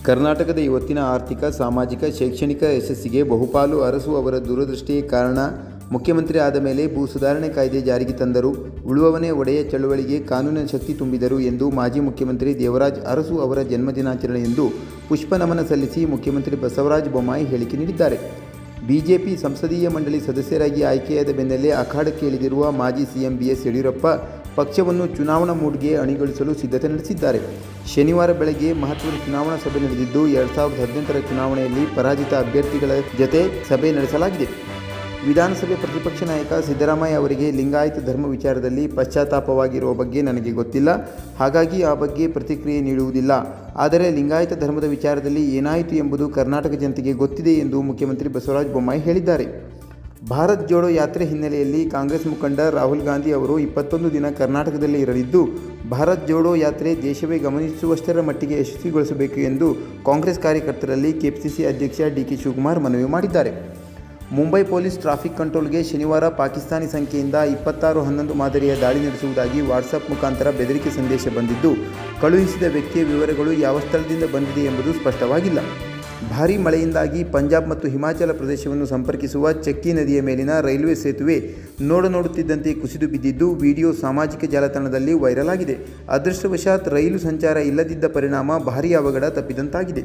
ಕರ್ನಾಟಕದ ಇವತ್ತಿನ ಆರ್ಥಿಕ ಸಾಮಾಜಿಕ ಶೈಕ್ಷಣಿಕ ಯಶಸ್ಸಿಗೆ ಬಹುಪಾಲು ಅರಸು ಅವರ ದೂರದೃಷ್ಟಿಯೇ ಕಾರಣ ಮುಖ್ಯಮಂತ್ರಿ ಆದ ಮೇಲೆ ಭೂ ಸುಧಾರಣೆ ಕಾಯ್ದೆ ಜಾರಿಗೆ ತಂದರು ಉಳುವವನೇ ಒಡೆಯ ಚಳುವಳಿಗೆ ಕಾನೂನಿನ ಶಕ್ತಿ ತುಂಬಿದರು ಎಂದು ಮಾಜಿ ಮುಖ್ಯಮಂತ್ರಿ ದೇವರಾಜ್ ಅರಸು ಅವರ ಜನ್ಮದಿನಾಚರಣೆಯೆಂದು ಪುಷ್ಪನಮನ ಸಲ್ಲಿಸಿ ಮುಖ್ಯಮಂತ್ರಿ ಬಸವರಾಜ ಬೊಮ್ಮಾಯಿ ಹೇಳಿಕೆ ನೀಡಿದ್ದಾರೆ ಬಿಜೆಪಿ ಸಂಸದೀಯ ಮಂಡಳಿ ಸದಸ್ಯರಾಗಿ ಆಯ್ಕೆಯಾದ ಬೆನ್ನಲ್ಲೇ ಅಖಾಡಕ್ಕೆ ಇಳಿದಿರುವ ಮಾಜಿ ಸಿಎಂ ಬಿಎಸ್ ಯಡಿಯೂರಪ್ಪ ಪಕ್ಷವನ್ನು ಚುನಾವಣಾ ಮೂಡ್ಗೆ ಅಣಿಗೊಳಿಸಲು ಸಿದ್ಧತೆ ನಡೆಸಿದ್ದಾರೆ ಶನಿವಾರ ಬೆಳಗ್ಗೆ ಮಹತ್ವದ ಚುನಾವಣಾ ಸಭೆ ನಡೆದಿದ್ದು ಎರಡು ಸಾವಿರದ ಹದಿನೆಂಟರ ಚುನಾವಣೆಯಲ್ಲಿ ಪರಾಜಿತ ಅಭ್ಯರ್ಥಿಗಳ ಜತೆ ಸಭೆ ನಡೆಸಲಾಗಿದೆ ವಿಧಾನಸಭೆ ಪ್ರತಿಪಕ್ಷ ನಾಯಕ ಸಿದ್ದರಾಮಯ್ಯ ಅವರಿಗೆ ಲಿಂಗಾಯತ ಧರ್ಮ ವಿಚಾರದಲ್ಲಿ ಪಶ್ಚಾತ್ತಾಪವಾಗಿರುವ ಬಗ್ಗೆ ನನಗೆ ಗೊತ್ತಿಲ್ಲ ಹಾಗಾಗಿ ಆ ಬಗ್ಗೆ ಪ್ರತಿಕ್ರಿಯೆ ನೀಡುವುದಿಲ್ಲ ಆದರೆ ಲಿಂಗಾಯತ ಧರ್ಮದ ವಿಚಾರದಲ್ಲಿ ಏನಾಯಿತು ಎಂಬುದು ಕರ್ನಾಟಕ ಜನತೆಗೆ ಗೊತ್ತಿದೆ ಎಂದು ಮುಖ್ಯಮಂತ್ರಿ ಬಸವರಾಜ ಬೊಮ್ಮಾಯಿ ಹೇಳಿದ್ದಾರೆ ಭಾರತ್ ಜೋಡೋ ಯಾತ್ರೆ ಹಿನ್ನೆಲೆಯಲ್ಲಿ ಕಾಂಗ್ರೆಸ್ ಮುಖಂಡ ರಾಹುಲ್ ಗಾಂಧಿ ಅವರು ಇಪ್ಪತ್ತೊಂದು ದಿನ ಕರ್ನಾಟಕದಲ್ಲಿ ಇರಲಿದ್ದು ಭಾರತ್ ಜೋಡೋ ಯಾತ್ರೆ ದೇಶವೇ ಗಮನಿಸುವಷ್ಟರ ಮಟ್ಟಿಗೆ ಯಶಸ್ವಿಗೊಳಿಸಬೇಕು ಎಂದು ಕಾಂಗ್ರೆಸ್ ಕಾರ್ಯಕರ್ತರಲ್ಲಿ ಕೆಪಿಸಿಸಿ ಅಧ್ಯಕ್ಷ ಡಿಕೆ ಶಿವಕುಮಾರ್ ಮನವಿ ಮಾಡಿದ್ದಾರೆ ಮುಂಬೈ ಪೊಲೀಸ್ ಟ್ರಾಫಿಕ್ ಕಂಟ್ರೋಲ್ಗೆ ಶನಿವಾರ ಪಾಕಿಸ್ತಾನಿ ಸಂಖ್ಯೆಯಿಂದ ಇಪ್ಪತ್ತಾರು ಹನ್ನೊಂದು ಮಾದರಿಯ ದಾಳಿ ನಡೆಸುವುದಾಗಿ ವಾಟ್ಸಪ್ ಮುಖಾಂತರ ಬೆದರಿಕೆ ಸಂದೇಶ ಬಂದಿದ್ದು ಕಳುಹಿಸಿದ ವ್ಯಕ್ತಿಯ ವಿವರಗಳು ಯಾವ ಸ್ಥಳದಿಂದ ಬಂದಿದೆ ಎಂಬುದು ಸ್ಪಷ್ಟವಾಗಿಲ್ಲ ಭಾರೀ ಮಳೆಯಿಂದಾಗಿ ಪಂಜಾಬ್ ಮತ್ತು ಹಿಮಾಚಲ ಪ್ರದೇಶವನ್ನು ಸಂಪರ್ಕಿಸುವ ಚಕ್ಕಿ ನದಿಯ ಮೇಲಿನ ರೈಲ್ವೆ ಸೇತುವೆ ನೋಡ ನೋಡುತ್ತಿದ್ದಂತೆ ಕುಸಿದು ಬಿದ್ದಿದ್ದು ವಿಡಿಯೋ ಸಾಮಾಜಿಕ ಜಾಲತಾಣದಲ್ಲಿ ವೈರಲ್ ಆಗಿದೆ ಅದೃಷ್ಟವಶಾತ್ ರೈಲು ಸಂಚಾರ ಇಲ್ಲದಿದ್ದ ಪರಿಣಾಮ ಭಾರೀ ಅವಘಡ ತಪ್ಪಿದಂತಾಗಿದೆ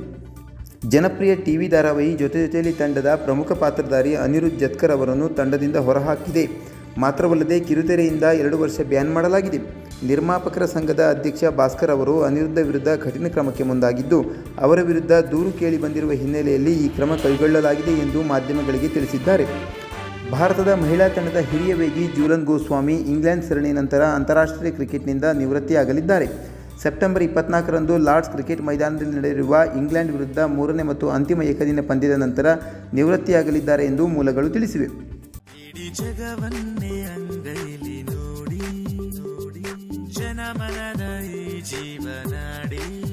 ಜನಪ್ರಿಯ ಟಿವಿ ಧಾರಾವಾಹಿ ಜೊತೆ ಜೊತೆಯಲ್ಲಿ ತಂಡದ ಪ್ರಮುಖ ಪಾತ್ರಧಾರಿ ಅನಿರುದ್ಧ್ ಜತ್ಕರ್ ಅವರನ್ನು ತಂಡದಿಂದ ಹೊರಹಾಕಿದೆ ಮಾತ್ರವಲ್ಲದೆ ಕಿರುತೆರೆಯಿಂದ ಎರಡು ವರ್ಷ ಬ್ಯಾನ್ ಮಾಡಲಾಗಿದೆ ನಿರ್ಮಾಪಕರ ಸಂಘದ ಅಧ್ಯಕ್ಷ ಭಾಸ್ಕರ್ ಅವರು ಅನಿರುದ್ಧ ವಿರುದ್ಧ ಕಠಿಣ ಕ್ರಮಕ್ಕೆ ಮುಂದಾಗಿದ್ದು ಅವರ ವಿರುದ್ಧ ದೂರು ಕೇಳಿ ಬಂದಿರುವ ಹಿನ್ನೆಲೆಯಲ್ಲಿ ಈ ಕ್ರಮ ಕೈಗೊಳ್ಳಲಾಗಿದೆ ಎಂದು ಮಾಧ್ಯಮಗಳಿಗೆ ತಿಳಿಸಿದ್ದಾರೆ ಭಾರತದ ಮಹಿಳಾ ತಂಡದ ಹಿರಿಯ ವೇಗಿ ಜೂಲನ್ ಗೋಸ್ವಾಮಿ ಇಂಗ್ಲೆಂಡ್ ಸರಣಿ ನಂತರ ಅಂತಾರಾಷ್ಟ್ರೀಯ ಕ್ರಿಕೆಟ್ನಿಂದ ನಿವೃತ್ತಿಯಾಗಲಿದ್ದಾರೆ ಸೆಪ್ಟೆಂಬರ್ ಇಪ್ಪತ್ನಾಲ್ಕರಂದು ಲಾರ್ಡ್ಸ್ ಕ್ರಿಕೆಟ್ ಮೈದಾನದಲ್ಲಿ ನಡೆಯಲಿರುವ ಇಂಗ್ಲೆಂಡ್ ವಿರುದ್ಧ ಮೂರನೇ ಮತ್ತು ಅಂತಿಮ ಏಕದಿನ ಪಂದ್ಯದ ನಂತರ ನಿವೃತ್ತಿಯಾಗಲಿದ್ದಾರೆ ಎಂದು ಮೂಲಗಳು ತಿಳಿಸಿವೆ ಇಡೀ ಜಗವನ್ನೇ ಅಂಗೈಲಿ ನೋಡಿ ನೋಡಿ ಜನಮನದ ಈ ಜೀವನಾಡಿ